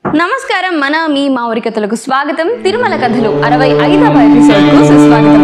నమస్కారం మన మీ మావురి కథలకు స్వాగతం తిరుమల కథలు అరవై ఐదవ ఎపిసోడ్ కు సుస్వాగతం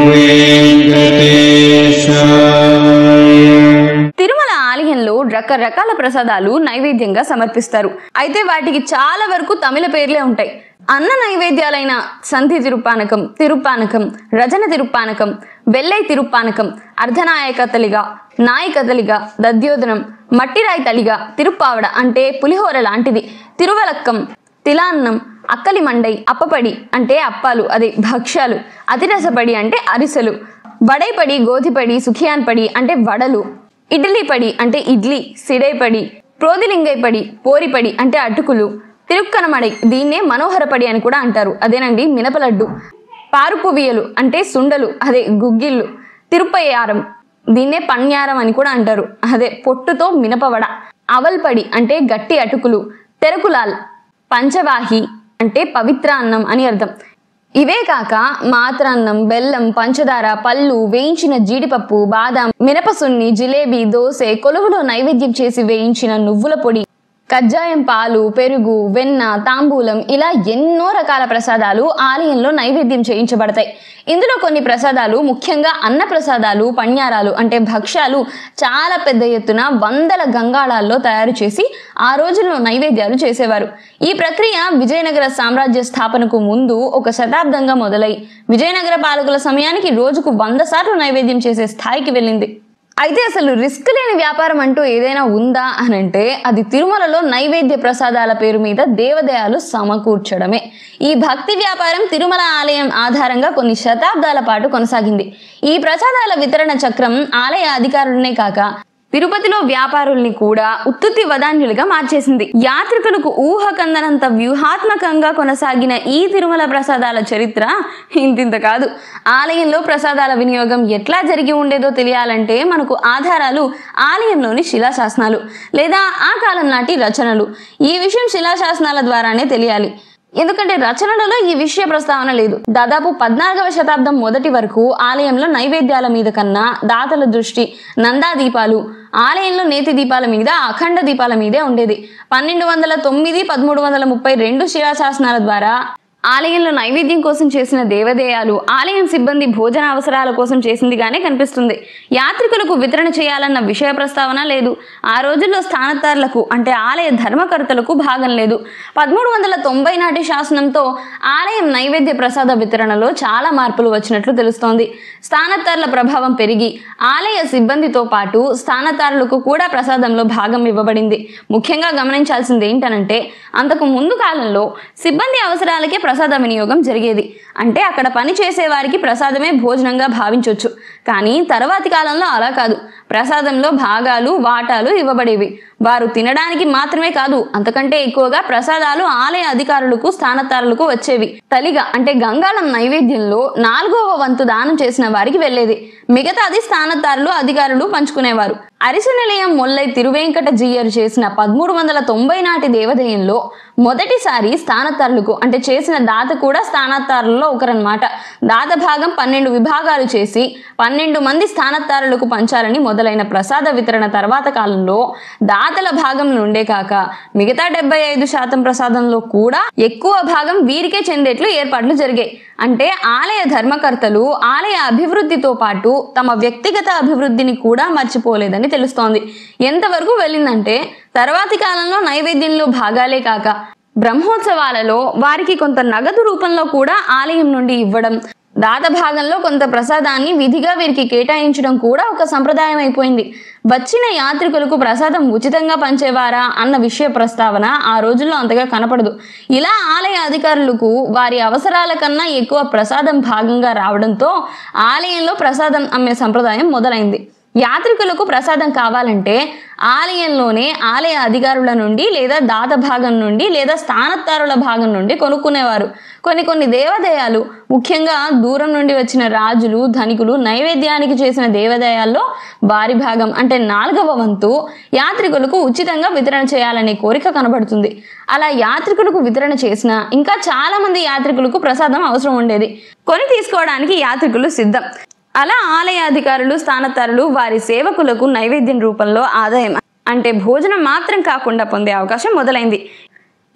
తిరుమల ఆలయంలో రకరకాల ప్రసాదాలు నైవేద్యంగా సమర్పిస్తారు అయితే వాటికి చాలా వరకు తమిళ పేర్లే ఉంటాయి అన్న నైవేద్యాలైన సంధి తిరుపానకం తిరుపానకం రజన తిరుపానకం వెల్లై తిరుపానకం అర్ధనాయక తలిగా నాయక తలిగా దద్యోదనం మట్టిరాయి తలిగా తిరుప్పావడ అంటే పులిహోర లాంటిది తిరువలక్కం తిలాన్నం అక్కలి మండై అప్పపడి అంటే అప్పాలు అదే భక్ష్యాలు అతిరసపడి అంటే అరిసెలు వడైపడి గోధిపడి సుఖియాన్పడి అంటే వడలు ఇడ్లీ పడి అంటే ఇడ్లీ సిడైపడి ప్రోదిలింగైపడి పోరిపడి అంటే అటుకులు తిరుక్కనమడై దీన్నే మనోహరపడి అని కూడా అంటారు అదేనండి మినపలడ్డు పారుపువియలు అంటే సుండలు అదే గుగ్గిళ్ళు తిరుపయ్యారం దీన్నే పణ్యారం అని కూడా అంటారు అదే పొట్టుతో మినపవడ అవల్పడి అంటే గట్టి అటుకులు తెరకులాల్ పంచవాహి అంటే పవిత్ర అన్నం అని అర్థం ఇవే కాక మాత్రాన్నం బెల్లం పంచదార పళ్ళు వేయించిన జీడిపప్పు బాదాం మినపసున్ని జిలేబీ దోసె కొలువులో నైవేద్యం చేసి వేయించిన నువ్వుల పొడి కజ్జాయం పాలు పెరుగు వెన్న తాంబూలం ఇలా ఎన్నో రకాల ప్రసాదాలు ఆలయంలో నైవేద్యం చేయించబడతాయి ఇందులో కొన్ని ప్రసాదాలు ముఖ్యంగా అన్న ప్రసాదాలు పణ్యారాలు అంటే భక్ష్యాలు చాలా పెద్ద ఎత్తున వందల గంగాళాల్లో తయారు చేసి ఆ రోజుల్లో నైవేద్యాలు చేసేవారు ఈ ప్రక్రియ విజయనగర సామ్రాజ్య స్థాపనకు ముందు ఒక శతాబ్దంగా మొదలై విజయనగర పాలకుల సమయానికి రోజుకు వంద సార్లు నైవేద్యం చేసే స్థాయికి వెళ్ళింది అయితే అసలు రిస్క్ లేని వ్యాపారం అంటూ ఏదైనా ఉందా అని అంటే అది తిరుమలలో నైవేద్య ప్రసాదాల పేరు మీద దేవదయాలు సమకూర్చడమే ఈ భక్తి వ్యాపారం తిరుమల ఆలయం ఆధారంగా కొన్ని శతాబ్దాల పాటు కొనసాగింది ఈ ప్రసాదాల వితరణ చక్రం ఆలయ అధికారులనే కాక తిరుపతిలో వ్యాపారుల్ని కూడా ఉత్తుత్తి వదాన్యులుగా మార్చేసింది యాత్రికులకు ఊహ కందనంత వ్యూహాత్మకంగా కొనసాగిన ఈ తిరుమల ప్రసాదాల చరిత్ర ఇంతింత కాదు ఆలయంలో ప్రసాదాల వినియోగం ఎట్లా జరిగి ఉండేదో తెలియాలంటే మనకు ఆధారాలు ఆలయంలోని శిలాశాసనాలు లేదా ఆ కాలం నాటి రచనలు ఈ విషయం శిలాశాసనాల ద్వారానే తెలియాలి ఎందుకంటే రచనలలో ఈ విషయ ప్రస్తావన లేదు దాదాపు పద్నాలుగవ శతాబ్దం మొదటి వరకు ఆలయంలో నైవేద్యాల మీద కన్నా దాతల దృష్టి నందా దీపాలు ఆలయంలో నేతి దీపాల మీద అఖండ దీపాల మీదే ఉండేది పన్నెండు వందల తొమ్మిది పదమూడు వందల ముప్పై రెండు శిలాశాసనాల ద్వారా ఆలయంలో నైవేద్యం కోసం చేసిన దేవదేయాలు ఆలయం సిబ్బంది భోజన అవసరాల కోసం చేసిందిగానే కనిపిస్తుంది యాత్రికులకు వితరణ చేయాలన్న విషయ ప్రస్తావన లేదు ఆ రోజుల్లో స్థానదారులకు అంటే ఆలయ ధర్మకర్తలకు భాగం లేదు పదమూడు వందల తొంభై నాటి శాసనంతో ఆలయం నైవేద్య ప్రసాద వితరణలో చాలా మార్పులు వచ్చినట్లు తెలుస్తోంది స్థానదారుల ప్రభావం పెరిగి ఆలయ సిబ్బందితో పాటు స్థానదారులకు కూడా ప్రసాదంలో భాగం ఇవ్వబడింది ముఖ్యంగా గమనించాల్సింది ఏంటనంటే అంతకు ముందు కాలంలో సిబ్బంది అవసరాలకే ప్రసాద వినియోగం జరిగేది అంటే అక్కడ పని చేసే వారికి ప్రసాదమే భోజనంగా భావించవచ్చు కానీ తర్వాతి కాలంలో అలా కాదు ప్రసాదంలో భాగాలు వాటాలు ఇవ్వబడేవి వారు తినడానికి మాత్రమే కాదు అంతకంటే ఎక్కువగా ప్రసాదాలు ఆలయ అధికారులకు స్థానదారులకు వచ్చేవి తలిగా అంటే గంగాళం నైవేద్యంలో నాలుగవ వంతు దానం చేసిన వారికి వెళ్లేది మిగతాది స్థానదారులు అధికారులు పంచుకునేవారు అరిసు నిలయం మొల్లై తిరువేంకట జీయరు చేసిన పదమూడు వందల తొంభై నాటి దేవదేయంలో మొదటిసారి స్థానదారులకు అంటే చేసిన దాత కూడా స్థానదారులలో ఒకరన్నమాట దాత భాగం పన్నెండు విభాగాలు చేసి పన్నెండు మంది స్థానదారులకు పంచాలని మొదలైన ప్రసాద వితరణ తర్వాత కాలంలో దాతల భాగం నుండే కాక మిగతా డెబ్బై ఐదు శాతం ప్రసాదంలో కూడా ఎక్కువ భాగం వీరికే చెందేట్లు ఏర్పాట్లు జరిగాయి అంటే ఆలయ ధర్మకర్తలు ఆలయ అభివృద్ధితో పాటు తమ వ్యక్తిగత అభివృద్ధిని కూడా మర్చిపోలేదని తెలుస్తోంది ఎంతవరకు వెళ్ళిందంటే తర్వాతి కాలంలో నైవేద్యంలో భాగాలే కాక బ్రహ్మోత్సవాలలో వారికి కొంత నగదు రూపంలో కూడా ఆలయం నుండి ఇవ్వడం దాత భాగంలో కొంత ప్రసాదాన్ని విధిగా వీరికి కేటాయించడం కూడా ఒక సంప్రదాయం అయిపోయింది వచ్చిన యాత్రికులకు ప్రసాదం ఉచితంగా పంచేవారా అన్న విషయ ప్రస్తావన ఆ రోజుల్లో అంతగా కనపడదు ఇలా ఆలయ అధికారులకు వారి అవసరాల కన్నా ఎక్కువ ప్రసాదం భాగంగా రావడంతో ఆలయంలో ప్రసాదం అమ్మే సంప్రదాయం మొదలైంది యాత్రికులకు ప్రసాదం కావాలంటే ఆలయంలోనే ఆలయ అధికారుల నుండి లేదా దాత భాగం నుండి లేదా స్థానత్తారుల భాగం నుండి కొనుక్కునేవారు కొన్ని కొన్ని దేవాలయాలు ముఖ్యంగా దూరం నుండి వచ్చిన రాజులు ధనికులు నైవేద్యానికి చేసిన దేవాలయాల్లో వారి భాగం అంటే నాలుగవ వంతు యాత్రికులకు ఉచితంగా వితరణ చేయాలనే కోరిక కనబడుతుంది అలా యాత్రికులకు వితరణ చేసిన ఇంకా చాలా మంది యాత్రికులకు ప్రసాదం అవసరం ఉండేది కొని తీసుకోవడానికి యాత్రికులు సిద్ధం అలా ఆలయ అధికారులు స్థానతారులు వారి సేవకులకు నైవేద్యం రూపంలో ఆదాయం అంటే భోజనం మాత్రం కాకుండా పొందే అవకాశం మొదలైంది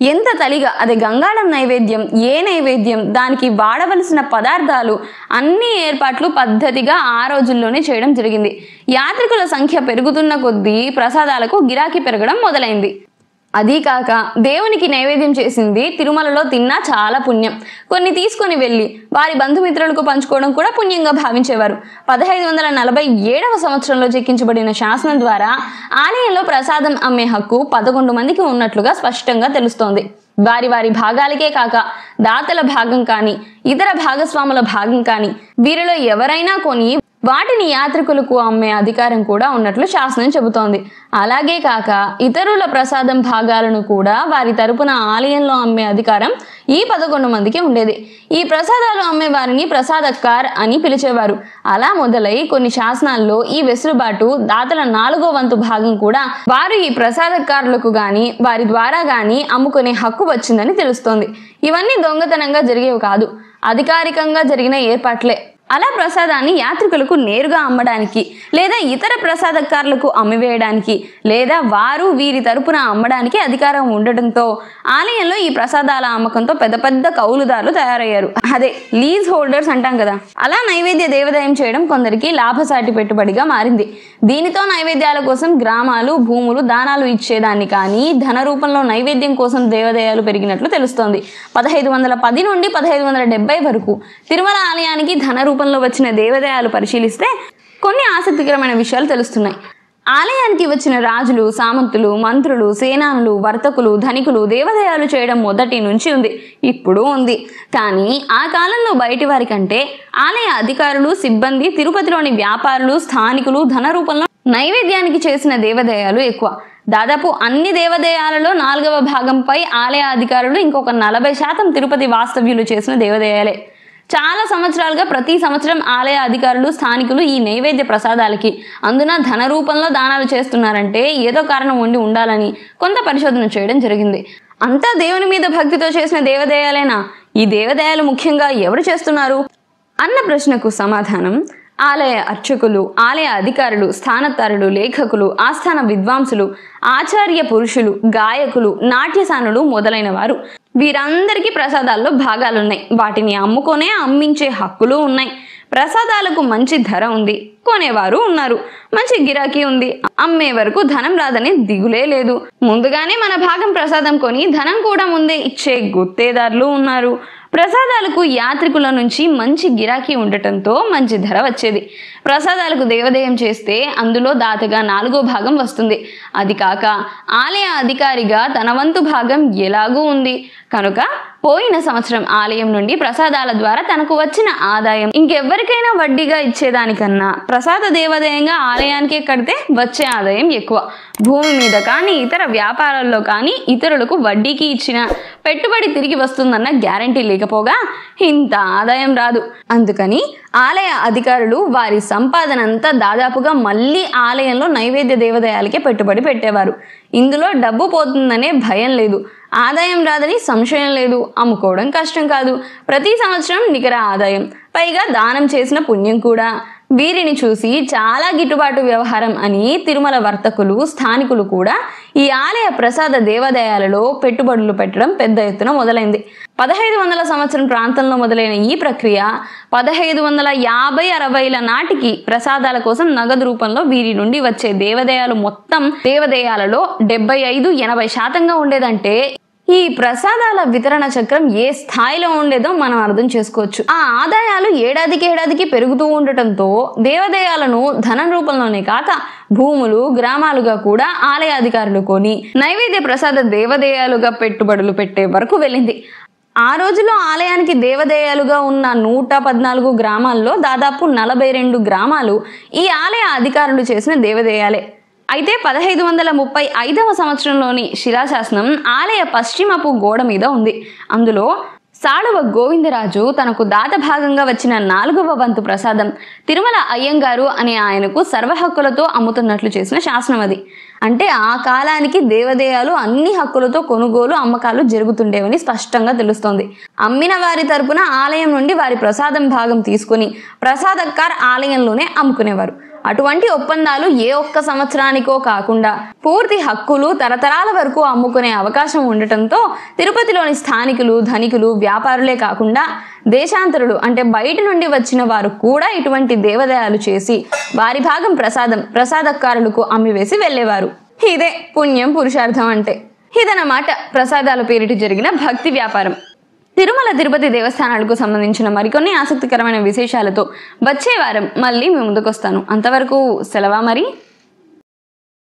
ఎంత తలిగా అది గంగాళం నైవేద్యం ఏ నైవేద్యం దానికి వాడవలసిన పదార్థాలు అన్ని ఏర్పాట్లు పద్ధతిగా ఆ రోజుల్లోనే చేయడం జరిగింది యాత్రికుల సంఖ్య పెరుగుతున్న కొద్దీ ప్రసాదాలకు గిరాకీ పెరగడం మొదలైంది అదీ కాక దేవునికి నైవేద్యం చేసింది తిరుమలలో తిన్నా చాలా పుణ్యం కొన్ని తీసుకొని వెళ్ళి వారి బంధుమిత్రులకు పంచుకోవడం కూడా పుణ్యంగా భావించేవారు పదహైదు వందల నలభై ఏడవ సంవత్సరంలో చెక్కించబడిన శాసనం ద్వారా ఆలయంలో ప్రసాదం అమ్మే హక్కు పదకొండు మందికి ఉన్నట్లుగా స్పష్టంగా తెలుస్తోంది వారి వారి భాగాలకే కాక దాతల భాగం కానీ ఇతర భాగస్వాముల భాగం కానీ వీరిలో ఎవరైనా కొని వాటిని యాత్రికులకు అమ్మే అధికారం కూడా ఉన్నట్లు శాసనం చెబుతోంది అలాగే కాక ఇతరుల ప్రసాదం భాగాలను కూడా వారి తరపున ఆలయంలో అమ్మే అధికారం ఈ పదకొండు మందికి ఉండేది ఈ ప్రసాదాలు అమ్మే వారిని ప్రసాదకార్ అని పిలిచేవారు అలా మొదలై కొన్ని శాసనాల్లో ఈ వెసులుబాటు దాతల నాలుగో వంతు భాగం కూడా వారు ఈ ప్రసాదకారులకు గాని వారి ద్వారా గాని అమ్ముకునే హక్కు వచ్చిందని తెలుస్తోంది ఇవన్నీ దొంగతనంగా జరిగేవి కాదు అధికారికంగా జరిగిన ఏర్పాట్లే అలా ప్రసాదాన్ని యాత్రికులకు నేరుగా అమ్మడానికి లేదా ఇతర ప్రసాదకారులకు అమ్మివేయడానికి లేదా వారు వీరి తరపున అమ్మడానికి అధికారం ఉండటంతో ఆలయంలో ఈ ప్రసాదాల అమ్మకంతో పెద్ద పెద్ద కౌలుదారులు తయారయ్యారు అదే లీజ్ హోల్డర్స్ అంటాం కదా అలా నైవేద్య దేవదాయం చేయడం కొందరికి లాభసాటి పెట్టుబడిగా మారింది దీనితో నైవేద్యాల కోసం గ్రామాలు భూములు దానాలు ఇచ్చేదాన్ని కానీ ధన రూపంలో నైవేద్యం కోసం దేవాలయాలు పెరిగినట్లు తెలుస్తోంది పదహైదు వందల పది నుండి పదహైదు వందల డెబ్బై వరకు తిరుమల ఆలయానికి ధన రూపంలో వచ్చిన దేవాలయాలు పరిశీలిస్తే కొన్ని ఆసక్తికరమైన విషయాలు తెలుస్తున్నాయి ఆలయానికి వచ్చిన రాజులు సామంతులు మంత్రులు సేనానులు వర్తకులు ధనికులు దేవాలయాలు చేయడం మొదటి నుంచి ఉంది ఇప్పుడు ఉంది కానీ ఆ కాలంలో బయటి వారి కంటే ఆలయ అధికారులు సిబ్బంది తిరుపతిలోని వ్యాపారులు స్థానికులు ధన రూపంలో నైవేద్యానికి చేసిన దేవాలయాలు ఎక్కువ దాదాపు అన్ని దేవాలయాలలో నాలుగవ భాగంపై ఆలయ అధికారులు ఇంకొక నలభై శాతం తిరుపతి వాస్తవ్యులు చేసిన దేవాలయాలే చాలా సంవత్సరాలుగా ప్రతి సంవత్సరం ఆలయ అధికారులు స్థానికులు ఈ నైవేద్య ప్రసాదాలకి అందున ధన రూపంలో దానాలు చేస్తున్నారంటే ఏదో కారణం ఉండి ఉండాలని కొంత పరిశోధన చేయడం జరిగింది అంతా దేవుని మీద భక్తితో చేసిన దేవదేయాలేనా ఈ దేవదేయాలు ముఖ్యంగా ఎవరు చేస్తున్నారు అన్న ప్రశ్నకు సమాధానం ఆలయ అర్చకులు ఆలయ అధికారులు స్థానతారులు లేఖకులు ఆస్థాన విద్వాంసులు ఆచార్య పురుషులు గాయకులు నాట్యసానులు మొదలైన వారు వీరందరికీ ప్రసాదాల్లో భాగాలున్నాయి వాటిని అమ్ముకొనే అమ్మించే హక్కులు ఉన్నాయి ప్రసాదాలకు మంచి ధర ఉంది కొనేవారు ఉన్నారు మంచి గిరాకీ ఉంది అమ్మే వరకు ధనం రాదనే దిగులే లేదు ముందుగానే మన భాగం ప్రసాదం కొని ధనం కూడా ముందే ఇచ్చే గుత్తేదారులు ఉన్నారు ప్రసాదాలకు యాత్రికుల నుంచి మంచి గిరాకీ ఉండటంతో మంచి ధర వచ్చేది ప్రసాదాలకు దేవదేయం చేస్తే అందులో దాతగా నాలుగో భాగం వస్తుంది అది కాక ఆలయ అధికారిగా తన వంతు భాగం ఎలాగూ ఉంది కనుక పోయిన సంవత్సరం ఆలయం నుండి ప్రసాదాల ద్వారా తనకు వచ్చిన ఆదాయం ఇంకెవ్వరికైనా వడ్డీగా ఇచ్చేదానికన్నా ప్రసాద దేవాదాయంగా ఆలయానికే కడితే వచ్చే ఆదాయం ఎక్కువ భూమి మీద కానీ ఇతర వ్యాపారాల్లో కానీ ఇతరులకు వడ్డీకి ఇచ్చిన పెట్టుబడి తిరిగి వస్తుందన్న గ్యారంటీ లేకపోగా ఇంత ఆదాయం రాదు అందుకని ఆలయ అధికారులు వారి సంపాదనంతా దాదాపుగా మళ్ళీ ఆలయంలో నైవేద్య దేవాలయాలకే పెట్టుబడి పెట్టేవారు ఇందులో డబ్బు పోతుందనే భయం లేదు ఆదాయం రాదని సంశయం లేదు అమ్ముకోవడం కష్టం కాదు ప్రతి సంవత్సరం నికర ఆదాయం పైగా దానం చేసిన పుణ్యం కూడా వీరిని చూసి చాలా గిట్టుబాటు వ్యవహారం అని తిరుమల వర్తకులు స్థానికులు కూడా ఈ ఆలయ ప్రసాద దేవాలయాలలో పెట్టుబడులు పెట్టడం పెద్ద ఎత్తున మొదలైంది పదహైదు వందల సంవత్సరం ప్రాంతంలో మొదలైన ఈ ప్రక్రియ పదహైదు వందల యాభై అరవైల నాటికి ప్రసాదాల కోసం నగదు రూపంలో వీరి నుండి వచ్చే దేవదేయాలు మొత్తం దేవదేయాలలో డెబ్బై ఐదు ఎనభై శాతంగా ఉండేదంటే ఈ ప్రసాదాల వితరణ చక్రం ఏ స్థాయిలో ఉండేదో మనం అర్థం చేసుకోవచ్చు ఆ ఆదాయాలు ఏడాదికి ఏడాదికి పెరుగుతూ ఉండటంతో దేవదేయాలను ధనం రూపంలోనే కాక భూములు గ్రామాలుగా కూడా ఆలయ అధికారులు కొని నైవేద్య ప్రసాద దేవదేయాలుగా పెట్టుబడులు పెట్టే వరకు వెళ్ళింది ఆ రోజులో ఆలయానికి దేవదేయాలుగా ఉన్న నూట పద్నాలుగు గ్రామాల్లో దాదాపు నలభై రెండు గ్రామాలు ఈ ఆలయ అధికారులు చేసిన దేవదేయాలే అయితే పదహైదు వందల ముప్పై ఐదవ సంవత్సరంలోని శిలాశాసనం ఆలయ పశ్చిమపు గోడ మీద ఉంది అందులో సాళువ గోవిందరాజు తనకు దాత భాగంగా వచ్చిన నాలుగవ వంతు ప్రసాదం తిరుమల అయ్యంగారు అనే ఆయనకు సర్వహక్కులతో అమ్ముతున్నట్లు చేసిన శాసనం అది అంటే ఆ కాలానికి దేవదేయాలు అన్ని హక్కులతో కొనుగోలు అమ్మకాలు జరుగుతుండేవని స్పష్టంగా తెలుస్తోంది అమ్మిన వారి తరపున ఆలయం నుండి వారి ప్రసాదం భాగం తీసుకుని ప్రసాదకార్ ఆలయంలోనే అమ్ముకునేవారు అటువంటి ఒప్పందాలు ఏ ఒక్క సంవత్సరానికో కాకుండా పూర్తి హక్కులు తరతరాల వరకు అమ్ముకునే అవకాశం ఉండటంతో తిరుపతిలోని స్థానికులు ధనికులు వ్యాపారులే కాకుండా దేశాంతరులు అంటే బయట నుండి వచ్చిన వారు కూడా ఇటువంటి దేవదయాలు చేసి వారి భాగం ప్రసాదం ప్రసాదకారులకు అమ్మివేసి వెళ్ళేవారు ఇదే పుణ్యం పురుషార్థం అంటే ఇదన్నమాట ప్రసాదాల పేరిటి జరిగిన భక్తి వ్యాపారం తిరుమల తిరుపతి దేవస్థానాలకు సంబంధించిన మరికొన్ని ఆసక్తికరమైన విశేషాలతో వచ్చే వారం మళ్ళీ మీ ముందుకొస్తాను అంతవరకు సెలవా మరి